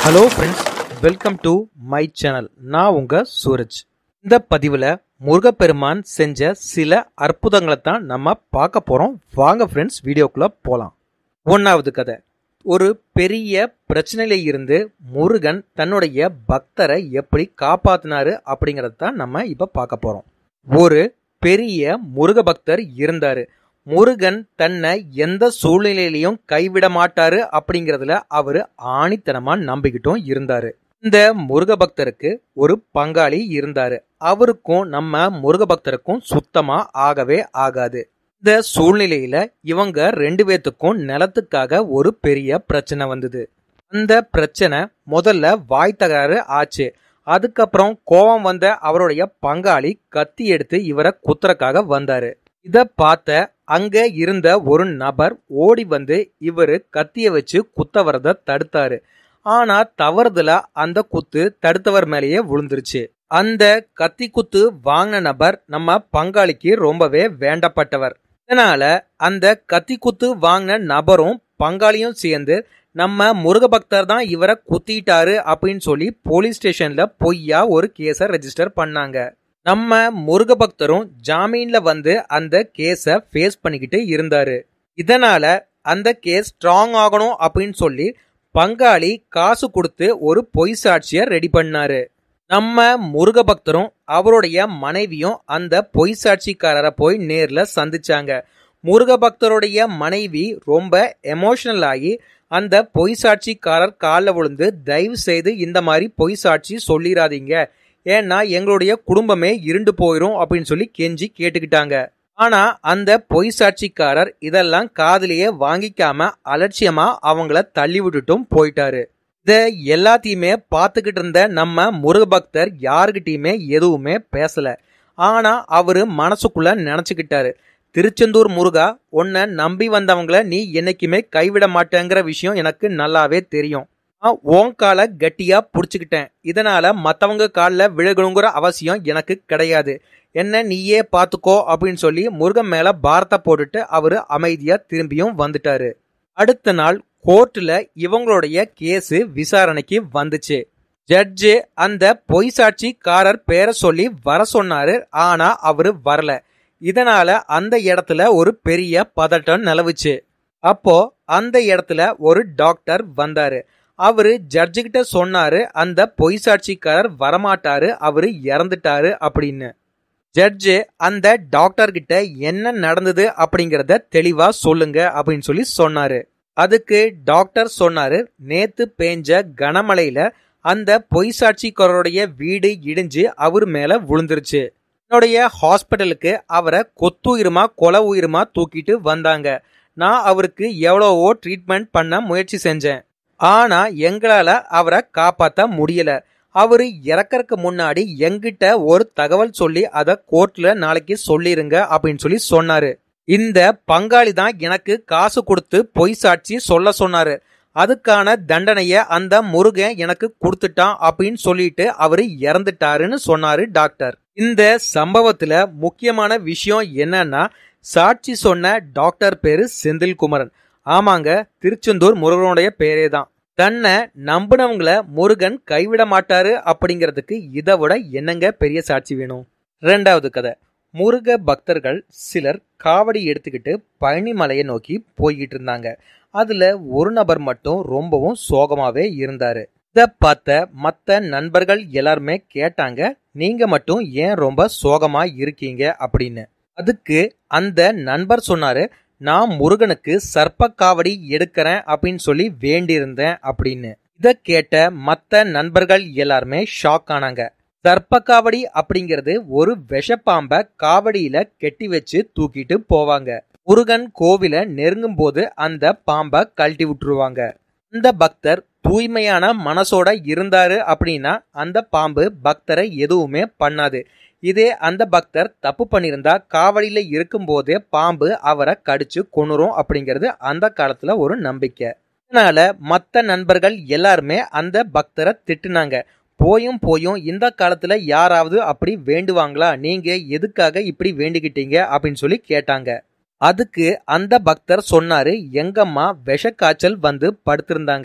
hello friends welcome to my channel நான் உங்க சூரஜ் இந்த பதிவில் முருகப்பெருமான் செஞ்ச சில அற்புதங்களை தான் நம்ம பார்க்க போகிறோம் வாங்க ஃப்ரெண்ட்ஸ் வீடியோக்குள்ளே போகலாம் ஒன்றாவது கதை ஒரு பெரிய பிரச்சனையில இருந்து முருகன் தன்னுடைய பக்தரை எப்படி காப்பாத்தினாரு அப்படிங்கறத தான் நம்ம இப்போ பார்க்க போகிறோம் ஒரு பெரிய முருக பக்தர் இருந்தாரு முருகன் தன்னை எந்த சூழ்நிலையிலையும் கைவிட மாட்டாரு அப்படிங்கறதுல அவரு ஆணித்தனமா நம்பிக்கிட்டும் இருந்தாரு இந்த முருக பக்தருக்கு ஒரு பங்காளி இருந்தாரு அவருக்கும் நம்ம முருக பக்தருக்கும் சுத்தமா ஆகவே ஆகாது இந்த சூழ்நிலையில இவங்க ரெண்டு பேத்துக்கும் நிலத்துக்காக ஒரு பெரிய பிரச்சனை வந்தது அந்த பிரச்சனை முதல்ல வாய் தகராறு ஆச்சு அதுக்கப்புறம் கோபம் வந்த அவருடைய பங்காளி கத்தி எடுத்து இவரை குத்துறக்காக வந்தாரு இத பார்த்த அங்க இருந்த ஒரு நபர் ஓடி வந்து இவரு கத்திய வச்சு குத்த வரத தடுத்தாரு ஆனா தவறுதலா அந்த குத்து தடுத்தவர் மேலேயே விழுந்துருச்சு அந்த கத்தி குத்து வாங்கின நபர் நம்ம பங்காளிக்கு ரொம்பவே வேண்டப்பட்டவர் இதனால அந்த கத்தி குத்து வாங்கின நபரும் பங்காளியும் சேர்ந்து நம்ம முருக பக்தர் தான் இவரை குத்திட்டாரு அப்படின்னு சொல்லி போலீஸ் ஸ்டேஷன்ல பொய்யா ஒரு கேஸை ரெஜிஸ்டர் பண்ணாங்க நம்ம முருக பக்தரும் ஜாமீன்ல வந்து அந்த கேஸை ஃபேஸ் பண்ணிக்கிட்டு இருந்தாரு இதனால அந்த கேஸ் ஸ்ட்ராங் ஆகணும் அப்படின்னு சொல்லி பங்காளி காசு கொடுத்து ஒரு பொய் சாட்சியை ரெடி பண்ணாரு நம்ம முருக பக்தரும் அவருடைய மனைவியும் அந்த பொய் சாட்சிக்காரரை போய் நேர்ல சந்திச்சாங்க முருக பக்தருடைய மனைவி ரொம்ப எமோஷனல் ஆகி அந்த பொய் சாட்சிக்காரர் காலில் விழுந்து தயவு செய்து இந்த மாதிரி பொய் சாட்சி சொல்லிடாதீங்க ஏன்னா எங்களுடைய குடும்பமே இருண்டு போயிரும் அப்படின்னு சொல்லி கெஞ்சி கேட்டுக்கிட்டாங்க ஆனா அந்த பொய் சாட்சிக்காரர் இதெல்லாம் காதுலயே வாங்கிக்காம அலட்சியமா அவங்கள தள்ளி விட்டுட்டும் போயிட்டாரு இத எல்லாத்தையுமே பார்த்துக்கிட்டு இருந்த நம்ம முருக பக்தர் யாருகிட்டயுமே எதுவுமே பேசல ஆனா அவரு மனசுக்குள்ள நினைச்சுக்கிட்டாரு திருச்செந்தூர் முருகா உன்னை நம்பி வந்தவங்கள நீ என்னைக்குமே கைவிட மாட்டேங்கிற விஷயம் எனக்கு நல்லாவே தெரியும் நான் உன் காலை கட்டியா புடிச்சுக்கிட்டேன் இதனால மத்தவங்க காலில் விழுகணுங்கிற அவசியம் எனக்கு கிடையாது என்ன நீயே பாத்துக்கோ அப்படின்னு சொல்லி முருகன் மேல பாரத்தை போட்டுட்டு அவரு அமைதியா திரும்பியும் வந்துட்டாரு அடுத்த நாள் கோர்ட்ல இவங்களுடைய கேஸ் விசாரணைக்கு வந்துச்சு ஜட்ஜு அந்த பொய் சாட்சிக்காரர் பேரை சொல்லி வர சொன்னாரு ஆனா அவரு வரல இதனால அந்த இடத்துல ஒரு பெரிய பதட்டம் நிலவுச்சு அப்போ அந்த இடத்துல ஒரு டாக்டர் வந்தாரு அவரு ஜட்ஜு கிட்ட சொன்னாரு அந்த பொய் சாட்சிக்காரர் வரமாட்டாரு அவரு இறந்துட்டாரு அப்படின்னு ஜட்ஜு அந்த டாக்டர் கிட்ட என்ன நடந்தது அப்படிங்கறத தெளிவா சொல்லுங்க அப்படின்னு சொல்லி சொன்னாரு அதுக்கு டாக்டர் சொன்னாரு நேத்து பேஞ்ச கனமழையில அந்த பொய் சாட்சிக்காரருடைய வீடு இடிஞ்சு அவர் மேல விழுந்துருச்சு என்னுடைய ஹாஸ்பிட்டலுக்கு அவரை கொத்து உயிருமா கொலை உயிருமா தூக்கிட்டு வந்தாங்க நான் அவருக்கு எவ்வளவோ ட்ரீட்மெண்ட் பண்ண முயற்சி செஞ்சேன் ஆனா எங்களால அவரை காப்பாத்த முடியல அவரு இறக்கறதுக்கு முன்னாடி எங்கிட்ட ஒரு தகவல் சொல்லி அத கோர்ட்ல நாளைக்கு சொல்லிருங்க அப்படின்னு சொல்லி சொன்னாரு இந்த பங்காளி தான் எனக்கு காசு கொடுத்து பொய் சாட்சி சொல்ல சொன்னாரு அதுக்கான தண்டனைய அந்த முருகன் எனக்கு கொடுத்துட்டான் அப்படின்னு சொல்லிட்டு அவரு இறந்துட்டாருன்னு சொன்னாரு டாக்டர் இந்த சம்பவத்துல முக்கியமான விஷயம் என்னன்னா சாட்சி சொன்ன டாக்டர் பேரு செந்தில் குமரன் ஆமாங்க திருச்செந்தூர் முருகனுடைய பேரே தான் தன்னை நம்பினவங்கள முருகன் கைவிட மாட்டாரு அப்படிங்கிறதுக்கு இதை விட என்னங்க பெரிய சாட்சி வேணும் ரெண்டாவது கதை முருக பக்தர்கள் சிலர் காவடி எடுத்துக்கிட்டு பழனிமலையை நோக்கி போய்கிட்டு இருந்தாங்க அதுல ஒரு நபர் மட்டும் ரொம்பவும் சோகமாவே இருந்தாரு இத பார்த்த மத்த நண்பர்கள் எல்லாருமே கேட்டாங்க நீங்க மட்டும் ஏன் ரொம்ப சோகமா இருக்கீங்க அப்படின்னு அதுக்கு அந்த நண்பர் சொன்னாரு நான் முருகனுக்கு சர்ப்ப காவடி எடுக்கிறேன் அப்படின்னு சொல்லி வேண்டியிருந்தேன் அப்படின்னு இத கேட்ட மத்த நண்பர்கள் எல்லாருமே ஷாக் ஆனாங்க சர்ப்ப காவடி அப்படிங்கிறது ஒரு விஷப்பாம்ப காவடியில கெட்டி வச்சு தூக்கிட்டு போவாங்க முருகன் கோவில நெருங்கும் போது அந்த பாம்பை கழட்டி விட்டுருவாங்க அந்த பக்தர் தூய்மையான மனசோட இருந்தாரு அப்படின்னா அந்த பாம்பு பக்தரை எதுவுமே பண்ணாது இதே அந்த பக்தர் தப்பு பண்ணியிருந்தா காவடியில இருக்கும் போதே பாம்பு அவரை கடிச்சு கொணுரும் அப்படிங்கிறது அந்த காலத்துல ஒரு நம்பிக்கை இதனால மத்த நண்பர்கள் எல்லாருமே அந்த பக்தரை திட்டுனாங்க போயும் போயும் இந்த காலத்துல யாராவது அப்படி வேண்டுவாங்களா நீங்க எதுக்காக இப்படி வேண்டிக்கிட்டீங்க அப்படின்னு சொல்லி கேட்டாங்க அதுக்கு அந்த பக்தர் சொன்னாரு எங்கம்மா விஷக்காய்ச்சல் வந்து படுத்திருந்தாங்க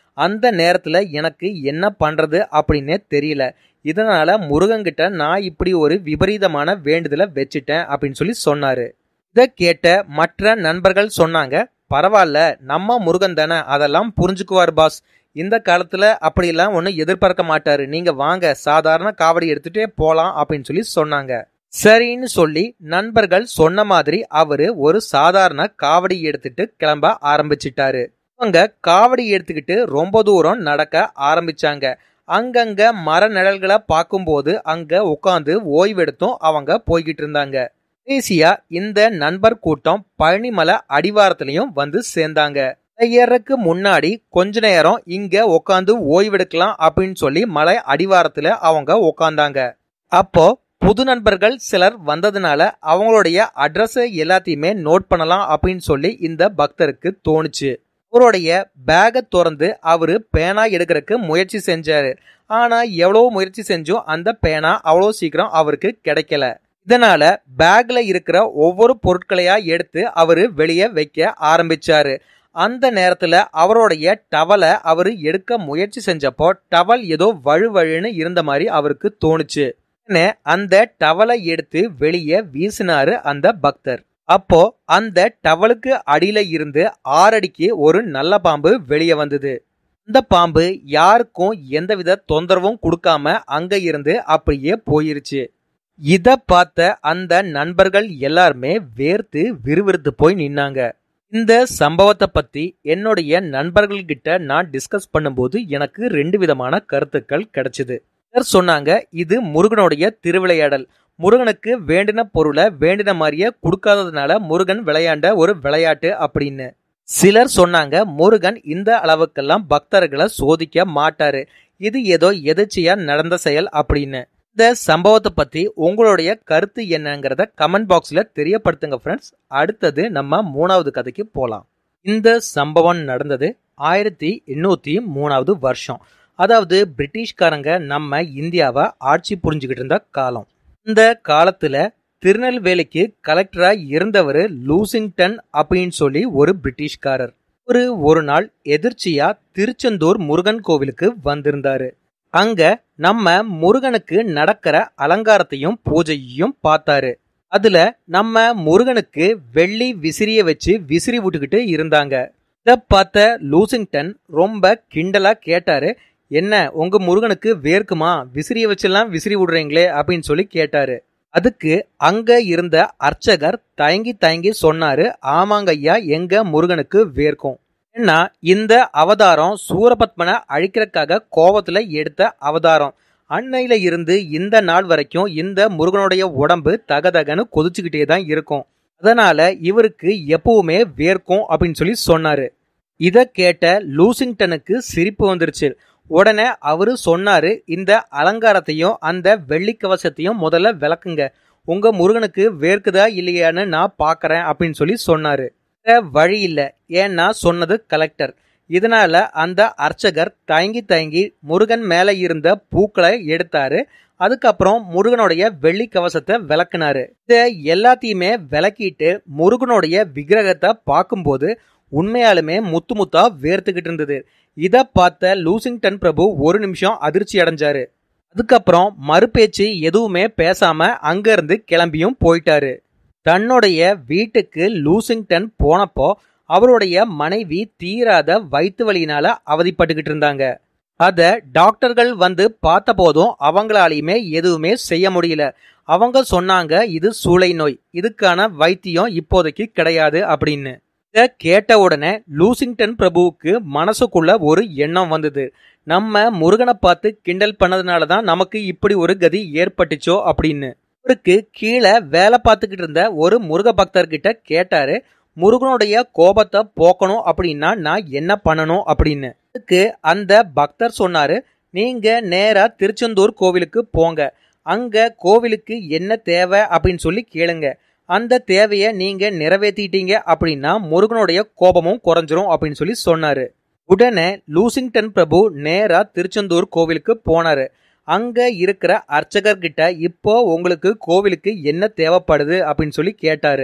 அந்த நேரத்துல எனக்கு என்ன பண்றது அப்படின்னே தெரியல இதனால முருகன்கிட்ட நான் இப்படி ஒரு விபரீதமான வேண்டுதலை வச்சுட்டேன் அப்படின்னு சொல்லி சொன்னாரு இதை கேட்ட மற்ற நண்பர்கள் சொன்னாங்க பரவாயில்ல நம்ம முருகன் தானே அதெல்லாம் புரிஞ்சுக்குவார் பாஸ் இந்த காலத்துல அப்படிலாம் ஒன்றும் எதிர்பார்க்க மாட்டாரு நீங்க வாங்க சாதாரண காவடி எடுத்துட்டே போலாம் அப்படின்னு சொல்லி சொன்னாங்க சரின்னு சொல்லி நண்பர்கள் சொன்ன மாதிரி அவரு ஒரு சாதாரண காவடி எடுத்துட்டு கிளம்ப ஆரம்பிச்சிட்டாரு அவங்க காவடி எடுத்துக்கிட்டு ரொம்ப தூரம் நடக்க ஆரம்பிச்சாங்க அங்கங்க மர நிழல்களை பார்க்கும்போது அங்க உட்காந்து ஓய்வெடுத்தும் அவங்க போய்கிட்டு இருந்தாங்க கடைசியா இந்த நண்பர் கூட்டம் பழனிமலை அடிவாரத்திலையும் வந்து சேர்ந்தாங்க ஏறக்கு முன்னாடி கொஞ்ச நேரம் இங்க உட்காந்து ஓய்வெடுக்கலாம் அப்படின்னு சொல்லி மலை அடிவாரத்துல அவங்க உட்காந்தாங்க அப்போ புது நண்பர்கள் சிலர் வந்ததுனால அவங்களுடைய அட்ரஸ் எல்லாத்தையுமே நோட் பண்ணலாம் அப்படின்னு சொல்லி இந்த பக்தருக்கு தோணுச்சு அவருடைய பேகை திறந்து அவரு பேனா எடுக்கிறதுக்கு முயற்சி செஞ்சாரு ஆனா எவ்வளவு முயற்சி செஞ்சும் அந்த பேனா அவ்வளோ சீக்கிரம் அவருக்கு கிடைக்கல இதனால பேக்ல இருக்கிற ஒவ்வொரு பொருட்களையா எடுத்து அவரு வெளியே வைக்க ஆரம்பிச்சாரு அந்த நேரத்துல அவருடைய டவலை அவரு எடுக்க முயற்சி செஞ்சப்போ டவல் ஏதோ வழுவழுன்னு இருந்த மாதிரி அவருக்கு தோணுச்சு அந்த டவலை எடுத்து வெளியே வீசினாரு அந்த பக்தர் அப்போ அந்த டவலுக்கு அடியில இருந்து ஆறடிக்கு ஒரு நல்ல பாம்பு வெளியே வந்தது அந்த பாம்பு யாருக்கும் எந்தவித தொந்தரவும் கொடுக்காம அங்க இருந்து அப்படியே போயிருச்சு இத பார்த்த அந்த நண்பர்கள் எல்லாருமே வேர்த்து விறுவிறுத்து போய் நின்னாங்க இந்த சம்பவத்தை பத்தி என்னுடைய நண்பர்கள்கிட்ட நான் டிஸ்கஸ் பண்ணும்போது எனக்கு ரெண்டு விதமான கருத்துக்கள் கிடைச்சது சிலர் சொன்னாங்க இது முருகனுடைய திருவிளையாடல் முருகனுக்கு வேண்டின பொருளை வேண்டின மாதிரியே கொடுக்காததுனால முருகன் விளையாண்ட ஒரு விளையாட்டு அப்படின்னு சிலர் சொன்னாங்க முருகன் இந்த அளவுக்கெல்லாம் பக்தர்களை சோதிக்க மாட்டாரு இது ஏதோ எதிர்ச்சியா நடந்த செயல் அப்படின்னு இந்த சம்பவத்தை பத்தி உங்களுடைய கருத்து என்னங்கிறத கமெண்ட் பாக்ஸ்ல தெரியப்படுத்துங்க ஃப்ரெண்ட்ஸ் அடுத்தது நம்ம மூணாவது கதைக்கு போலாம் இந்த சம்பவம் நடந்தது ஆயிரத்தி எண்ணூத்தி மூணாவது வருஷம் அதாவது பிரிட்டிஷ்காரங்க நம்ம இந்தியாவை ஆட்சி புரிஞ்சுக்கிட்டு இருந்த காலம் இந்த காலத்துல திருநெல்வேலிக்கு கலெக்டரா இருந்தவர் லூசிங்டன் அப்படின்னு சொல்லி ஒரு பிரிட்டிஷ்காரர் ஒரு ஒரு நாள் எதிர்ச்சியா திருச்செந்தூர் முருகன் கோவிலுக்கு வந்திருந்தாரு அங்க நம்ம முருகனுக்கு நடக்கிற அலங்காரத்தையும் பூஜையையும் பார்த்தாரு அதுல நம்ம முருகனுக்கு வெள்ளி விசிறிய வச்சு விசிறி விட்டுக்கிட்டு இருந்தாங்க இத பார்த்த லூசிங்டன் ரொம்ப கிண்டலா கேட்டாரு என்ன உங்க முருகனுக்கு வேர்க்குமா விசிறிய வச்செல்லாம் விசிறி விடுறீங்களே அப்படின்னு சொல்லி கேட்டாரு அதுக்கு அங்க இருந்த அர்ச்சகர் தயங்கி தயங்கி சொன்னாரு ஆமாங்க ஐயா எங்க முருகனுக்கு வேர்க்கும் ஏன்னா இந்த அவதாரம் சூரபத்மனை அழிக்கிறதுக்காக கோபத்துல எடுத்த அவதாரம் அன்னையில இருந்து இந்த நாள் வரைக்கும் இந்த முருகனுடைய உடம்பு தகதகன்னு கொதிச்சுக்கிட்டே தான் இருக்கும் அதனால இவருக்கு எப்பவுமே வேர்க்கும் அப்படின்னு சொல்லி சொன்னாரு இத கேட்ட லூசிங்டனுக்கு சிரிப்பு வந்துருச்சு உடனே அவரு சொன்னாரு இந்த அலங்காரத்தையும் அந்த வெள்ளி கவசத்தையும் முதல்ல விளக்குங்க உங்க முருகனுக்கு வேர்க்குதா இல்லையான்னு நான் பாக்குறேன் அப்படின்னு சொல்லி சொன்னாரு வழி இல்ல ஏன்னா சொன்னது கலெக்டர் இதனால அந்த அர்ச்சகர் தயங்கி தயங்கி முருகன் மேல இருந்த பூக்களை எடுத்தாரு அதுக்கப்புறம் முருகனுடைய வெள்ளி கவசத்தை விளக்குனாரு இத எல்லாத்தையுமே விளக்கிட்டு முருகனுடைய விக்கிரகத்தை பார்க்கும்போது உண்மையாலுமே முத்து முத்தா வேர்த்துக்கிட்டு இருந்தது இத பார்த்த லூசிங்டன் பிரபு ஒரு நிமிஷம் அதிர்ச்சி அடைஞ்சாரு அதுக்கப்புறம் மறுபேச்சு எதுவுமே பேசாம அங்க இருந்து கிளம்பியும் போயிட்டாரு தன்னுடைய வீட்டுக்கு லூசிங்டன் போனப்போ அவருடைய மனைவி தீராத வயிற்று வலியினால அவதிப்பட்டுக்கிட்டு இருந்தாங்க அத டாக்டர்கள் வந்து பார்த்த போதும் அவங்களாலையுமே எதுவுமே செய்ய முடியல அவங்க சொன்னாங்க இது சூளை நோய் இதுக்கான வைத்தியம் இப்போதைக்கு கிடையாது அப்படின்னு இத கேட்ட உடனே லூசிங்டன் பிரபுவுக்கு மனசுக்குள்ள ஒரு எண்ணம் வந்தது நம்ம முருகனை பார்த்து கிண்டல் பண்ணதுனால தான் நமக்கு இப்படி ஒரு கதி ஏற்பட்டுச்சோ அப்படின்னு அவருக்கு கீழே வேலை பார்த்துக்கிட்டு இருந்த ஒரு முருக பக்தர்கிட்ட கேட்டாரு முருகனுடைய கோபத்தை போக்கணும் அப்படின்னா நான் என்ன பண்ணணும் அப்படின்னு அதுக்கு அந்த பக்தர் சொன்னாரு நீங்க நேரா திருச்செந்தூர் கோவிலுக்கு போங்க அங்க கோவிலுக்கு என்ன தேவை அப்படின்னு சொல்லி கேளுங்க அந்த தேவையை நீங்க நிறைவேற்றிட்டீங்க அப்படின்னா முருகனுடைய கோபமும் குறைஞ்சிரும் அப்படின்னு சொல்லி சொன்னாரு உடனே லூசிங்டன் பிரபு நேரா திருச்செந்தூர் கோவிலுக்கு போனாரு அங்க இருக்கிற அர்ச்சகர்கிட்ட இப்போ உங்களுக்கு கோவிலுக்கு என்ன தேவைப்படுது அப்படின்னு சொல்லி கேட்டாரு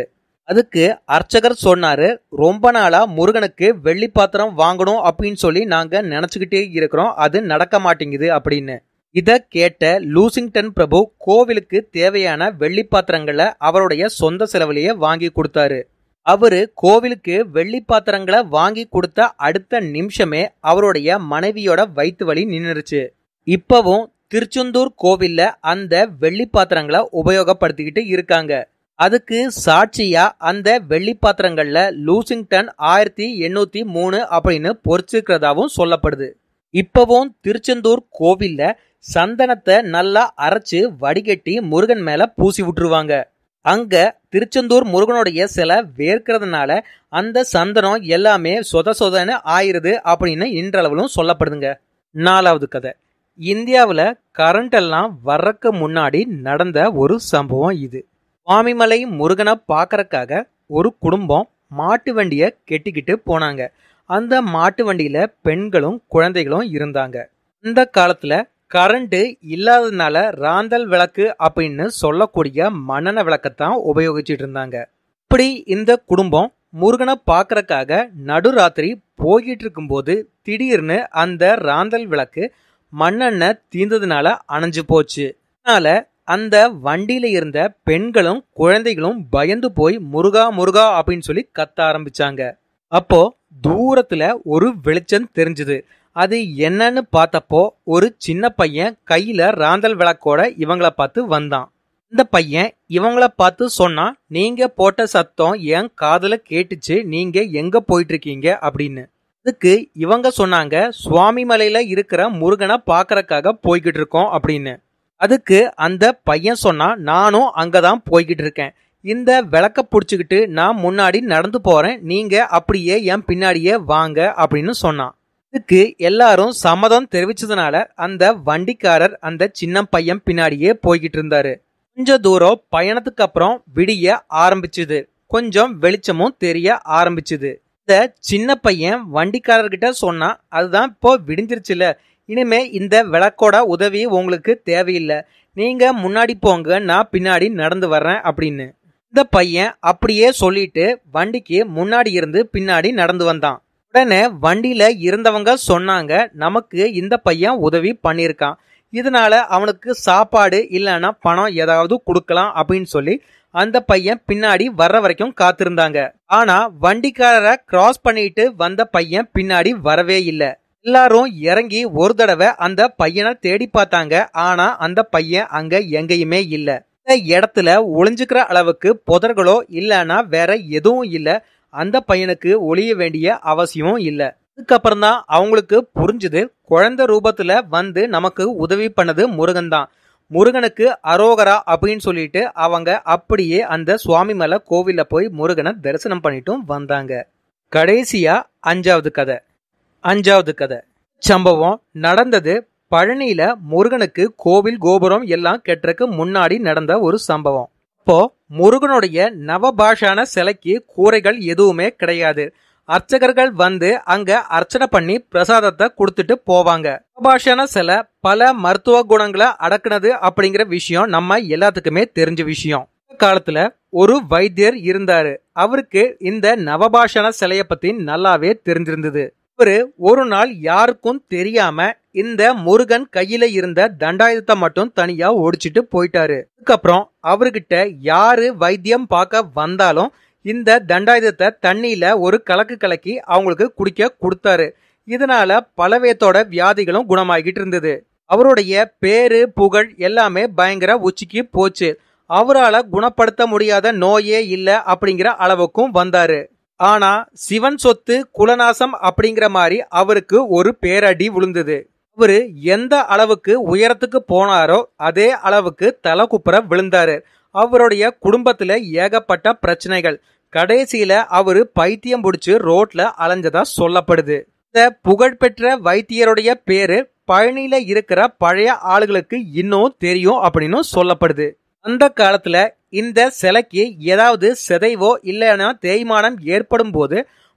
அதுக்கு அர்ச்சகர் சொன்னாரு ரொம்ப நாளா முருகனுக்கு வெள்ளி பாத்திரம் வாங்கணும் அப்படின்னு சொல்லி நாங்க நினைச்சுக்கிட்டே இருக்கிறோம் அது நடக்க மாட்டேங்குது அப்படின்னு இத கேட்ட லூசிங்டன் பிரபு கோவிலுக்கு தேவையான வெள்ளி பாத்திரங்களை அவருடைய சொந்த செலவுலயே வாங்கி கொடுத்தாரு அவரு கோவிலுக்கு வெள்ளி பாத்திரங்களை வாங்கி கொடுத்த அடுத்த நிமிஷமே அவருடைய மனைவியோட வயிற்று வலி நின்னுருச்சு இப்பவும் திருச்செந்தூர் கோவில்ல அந்த வெள்ளி பாத்திரங்களை உபயோகப்படுத்திக்கிட்டு இருக்காங்க அதுக்கு சாட்சியா அந்த வெள்ளி பாத்திரங்கள்ல லூசிங்டன் ஆயிரத்தி எண்ணூத்தி மூணு அப்படின்னு பொறிச்சிருக்கிறதாவும் சொல்லப்படுது இப்பவும் திருச்செந்தூர் கோவில்ல சந்தனத்தை நல்லா அரைச்சு வடிகட்டி முருகன் மேல பூசி விட்டுருவாங்க அங்க திருச்செந்தூர் முருகனுடைய சிலை வேர்க்கிறதுனால அந்த சந்தனம் எல்லாமே சொத சொதன்னு ஆயிருது அப்படின்னு இன்றளவிலும் சொல்லப்படுதுங்க நாலாவது கதை இந்தியாவில் கரண்ட் எல்லாம் வர்றக்கு முன்னாடி நடந்த ஒரு சம்பவம் இது சுவாமிமலை முருகனை பார்க்கறக்காக ஒரு குடும்பம் மாட்டு வண்டியை கெட்டிக்கிட்டு போனாங்க அந்த மாட்டு வண்டியில பெண்களும் குழந்தைகளும் இருந்தாங்க இந்த காலத்துல கரண்ட் இல்லாததுனால ராந்தல் விளக்கு அப்படின்னு சொல்லக்கூடிய மண்ணெண்ண விளக்கத்தான் உபயோகிச்சுட்டு இருந்தாங்க இப்படி இந்த குடும்பம் முருகனை பார்க்கறக்காக நடுராத்திரி போய்கிட்டு இருக்கும்போது திடீர்னு அந்த ராந்தல் விளக்கு மண்ணெண்ணெய் தீர்ந்ததுனால அணைஞ்சு போச்சு அதனால அந்த வண்டியில இருந்த பெண்களும் குழந்தைகளும் பயந்து போய் முருகா முருகா அப்படின்னு சொல்லி கத்த ஆரம்பிச்சாங்க அப்போ தூரத்துல ஒரு வெளிச்சம் தெரிஞ்சுது அது என்னன்னு பார்த்தப்போ ஒரு சின்ன பையன் கையில ராந்தல் விளக்கோட இவங்கள பார்த்து வந்தான் இந்த பையன் இவங்கள பார்த்து சொன்னா நீங்க போட்ட சத்தம் என் காதுல கேட்டுச்சு நீங்க எங்க போயிட்டு இருக்கீங்க அப்படின்னு அதுக்கு இவங்க சொன்னாங்க சுவாமி மலையில இருக்கிற முருகனை பாக்கறக்காக போய்கிட்டு இருக்கோம் அப்படின்னு அதுக்கு அந்த பையன் சொன்னா நானும் அங்கதான் போய்கிட்டு இருக்கேன் இந்த விளக்க புடிச்சுக்கிட்டு நான் முன்னாடி நடந்து போறேன் நீங்க அப்படியே என் பின்னாடியே வாங்க அப்படின்னு சொன்னான் இதுக்கு எல்லாரும் சம்மதம் தெரிவிச்சதுனால அந்த வண்டிக்காரர் அந்த சின்ன பையன் பின்னாடியே போய்கிட்டு இருந்தாரு கொஞ்ச தூரம் பயணத்துக்கு அப்புறம் விடிய ஆரம்பிச்சுது கொஞ்சம் வெளிச்சமும் தெரிய ஆரம்பிச்சுது இந்த சின்ன பையன் வண்டிக்காரர்கிட்ட சொன்னா அதுதான் இப்போ விடிஞ்சிருச்சுல இனிமே இந்த விளக்கோட உதவி உங்களுக்கு தேவையில்லை நீங்க முன்னாடி போங்க நான் பின்னாடி நடந்து வர்றேன் அப்படின்னு இந்த பையன் அப்படியே சொல்லிட்டு வண்டிக்கு முன்னாடி இருந்து பின்னாடி நடந்து வந்தான் உடனே வண்டியில இருந்தவங்க சொன்னாங்க நமக்கு இந்த பையன் உதவி பண்ணியிருக்கான் இதனால அவனுக்கு சாப்பாடு இல்லைன்னா பணம் ஏதாவது கொடுக்கலாம் அப்படின்னு சொல்லி அந்த பையன் பின்னாடி வர்ற வரைக்கும் காத்திருந்தாங்க ஆனா வண்டிக்காரரை கிராஸ் பண்ணிட்டு வந்த பையன் பின்னாடி வரவே இல்லை எல்லாரும் இறங்கி ஒரு தடவை அந்த பையனை தேடி பார்த்தாங்க ஆனா அந்த பையன் அங்க எங்கேயுமே இல்ல இந்த இடத்துல ஒளிஞ்சுக்கிற அளவுக்கு புதர்களோ இல்லைன்னா வேற எதுவும் இல்ல அந்த பையனுக்கு ஒளிய வேண்டிய அவசியமும் இல்ல அதுக்கப்புறம் தான் அவங்களுக்கு புரிஞ்சுது குழந்தை ரூபத்துல வந்து நமக்கு உதவி பண்ணது முருகன் தான் முருகனுக்கு அரோகரா அப்படின்னு சொல்லிட்டு அவங்க அப்படியே அந்த சுவாமி மலை கோவில்ல போய் முருகனை தரிசனம் பண்ணிட்டும் வந்தாங்க கடைசியா அஞ்சாவது கதை அஞ்சாவது கதை சம்பவம் நடந்தது பழனியில முருகனுக்கு கோவில் கோபுரம் எல்லாம் கெட்டறக்கு முன்னாடி நடந்த ஒரு சம்பவம் அப்போ முருகனுடைய நவபாஷான சிலைக்கு கூரைகள் எதுவுமே கிடையாது அர்ச்சகர்கள் வந்து அங்க அர்ச்சனை பண்ணி பிரசாதத்தை கொடுத்துட்டு போவாங்க நவபாஷான சிலை பல மருத்துவ குணங்களை அடக்குனது அப்படிங்கிற விஷயம் நம்ம எல்லாத்துக்குமே தெரிஞ்ச விஷயம் காலத்துல ஒரு வைத்தியர் இருந்தாரு அவருக்கு இந்த நவபாஷண சிலைய பத்தி நல்லாவே தெரிஞ்சிருந்தது இவரு ஒரு நாள் யாருக்கும் தெரியாம இந்த முருகன் கையில இருந்த தண்டாயுதத்தை மட்டும் தனியா ஒடிச்சிட்டு போயிட்டாரு அதுக்கப்புறம் அவர்கிட்ட யாரு வைத்தியம் பார்க்க வந்தாலும் இந்த தண்டாயுதத்தை தண்ணியில ஒரு கலக்கு கலக்கி அவங்களுக்கு குடிக்க கொடுத்தாரு இதனால பலவேத்தோட வியாதிகளும் குணமாகிட்டு இருந்தது அவருடைய பேரு புகழ் எல்லாமே பயங்கர உச்சிக்கு போச்சு அவரால குணப்படுத்த முடியாத நோயே இல்ல அப்படிங்கிற அளவுக்கும் வந்தாரு ஆனா சிவன் சொத்து குலநாசம் அப்படிங்கிற மாதிரி அவருக்கு ஒரு பேரடி விழுந்தது அவரு எந்த அளவுக்கு உயரத்துக்கு போனாரோ அதே அளவுக்கு தலை குப்புற விழுந்தாரு அவருடைய குடும்பத்துல ஏகப்பட்ட பிரச்சனைகள் கடைசியில அவரு பைத்தியம் பிடிச்சு ரோட்ல அலைஞ்சதா சொல்லப்படுது இந்த புகழ்பெற்ற வைத்தியருடைய பேரு பழனியில இருக்கிற பழைய ஆளுகளுக்கு இன்னும் தெரியும் அப்படின்னு சொல்லப்படுது அந்த காலத்துல இந்த சிலைக்கு ஏதாவது சிதைவோ இல்லைன்னா தேய்மானம் ஏற்படும் போது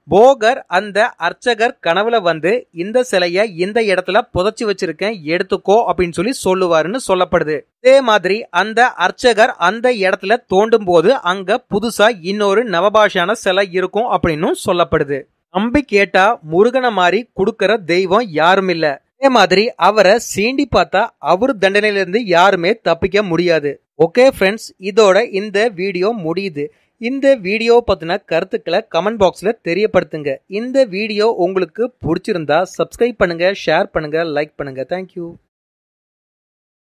போகர் அந்த அர்ச்சகர் கனவுல வந்து இந்த சிலைய இந்த இடத்துல புதைச்சி வச்சிருக்கேன் எடுத்துக்கோ அப்படின்னு சொல்லி சொல்லுவாருன்னு சொல்லப்படுது அதே மாதிரி அந்த அர்ச்சகர் அந்த இடத்துல தோண்டும் போது அங்க புதுசா இன்னொரு நவபாஷான சிலை இருக்கும் அப்படின்னு சொல்லப்படுது நம்பி கேட்டா முருகனை மாதிரி கொடுக்கற தெய்வம் யாரும் இல்ல அதே மாதிரி அவரை சீண்டி பார்த்தா அவர் தண்டனையிலிருந்து யாருமே தப்பிக்க முடியாது ஓகே ஃப்ரெண்ட்ஸ் இதோட இந்த வீடியோ முடியுது இந்த வீடியோ பத்தின கருத்துக்களை கமெண்ட் பாக்ஸ்ல தெரியப்படுத்துங்க இந்த வீடியோ உங்களுக்கு பிடிச்சிருந்தா சப்ஸ்கிரைப் பண்ணுங்க ஷேர் பண்ணுங்க லைக் பண்ணுங்க தேங்க்யூ